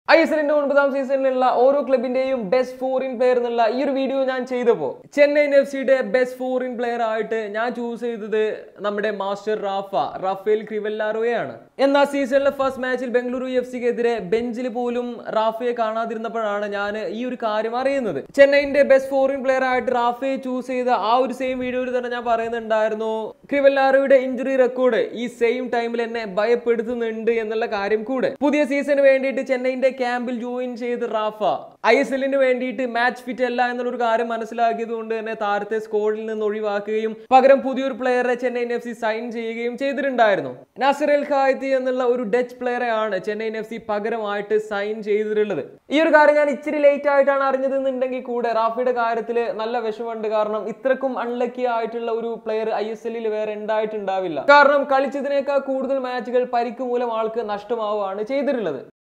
I S എല്ലിന്റെ ഒൻപതാം സീസണിലുള്ള ഓരോ ക്ലബിന്റെയും ബെസ്റ്റ് ഫോറിൻ പ്ലെയർ എന്നുള്ള ഈ ഒരു വീഡിയോ ഞാൻ ചെയ്തപ്പോൾ ചെന്നൈയിൻ എഫ് സിയുടെ ബെസ്റ്റ് ഫോറിൻ പ്ലെയർ ആയിട്ട് ഞാൻ ചൂസ് ചെയ്തത് നമ്മുടെ മാസ്റ്റർ റാഫ റാഫേൽ ക്രിവെല്ലാറോയാണ് എന്നാൽ സീസണിലെ ഫസ്റ്റ് മാച്ചിൽ ബംഗളൂരു എഫ് സിക്കെതിരെ ബെഞ്ചിൽ പോലും റാഫയെ കാണാതിരുന്നപ്പോഴാണ് ഞാൻ ഈ ഒരു കാര്യം അറിയുന്നത് ചെന്നൈയിന്റെ ബെസ്റ്റ് ഫോറിൻ പ്ലെയർ ആയിട്ട് റാഫയെ ചൂസ് ചെയ്ത ആ ഒരു സെയിം വീഡിയോയിൽ തന്നെ ഞാൻ പറയുന്നുണ്ടായിരുന്നു ക്രിവെല്ലാറോയുടെ ഇഞ്ചുറി റെക്കോർഡ് ഈ സെയിം ടൈമിൽ എന്നെ ഭയപ്പെടുത്തുന്നുണ്ട് എന്നുള്ള കാര്യം കൂടെ പുതിയ സീസണിന് വേണ്ടിയിട്ട് ചെന്നൈയിന്റെ ക്യാമ്പിൽ ജോയിൻ ചെയ്ത് റാഫ ഐ എസ് എല്ലിന് വേണ്ടിയിട്ട് മാച്ച് ഫിറ്റ് അല്ല എന്നുള്ളൊരു കാര്യം മനസ്സിലാക്കിയത് കൊണ്ട് തന്നെ താരത്തെ സ്കോഡിൽ നിന്ന് ഒഴിവാക്കുകയും പകരം പുതിയൊരു പ്ലെയറെ ചെന്നൈയിൻ എഫ് സി സൈൻ ചെയ്യുകയും ചെയ്തിട്ടുണ്ടായിരുന്നു നാസിർ എൽ ഖായത്തി എന്നുള്ള ഒരു ഡച്ച് പ്ലെയറെ ആണ് ചെന്നൈയിൻ എഫ് സി പകരമായിട്ട് സൈൻ ചെയ്തിട്ടുള്ളത് ഈ ഒരു കാര്യം ഞാൻ ഇച്ചിരി ലേറ്റ് ആയിട്ടാണ് അറിഞ്ഞത് എന്നുണ്ടെങ്കിൽ കൂടെ റാഫിയുടെ കാര്യത്തിൽ നല്ല വിഷമമുണ്ട് കാരണം ഇത്രക്കും അൺലക്കി ആയിട്ടുള്ള ഒരു പ്ലെയർ ഐ എസ് എല്ലിൽ വേറെ ഉണ്ടായിട്ടുണ്ടാവില്ല കാരണം കളിച്ചതിനേക്കാൾ കൂടുതൽ മാച്ചുകൾ പരിക്ക് മൂലം ആൾക്ക് നഷ്ടമാവുകയാണ് ചെയ്തിട്ടുള്ളത്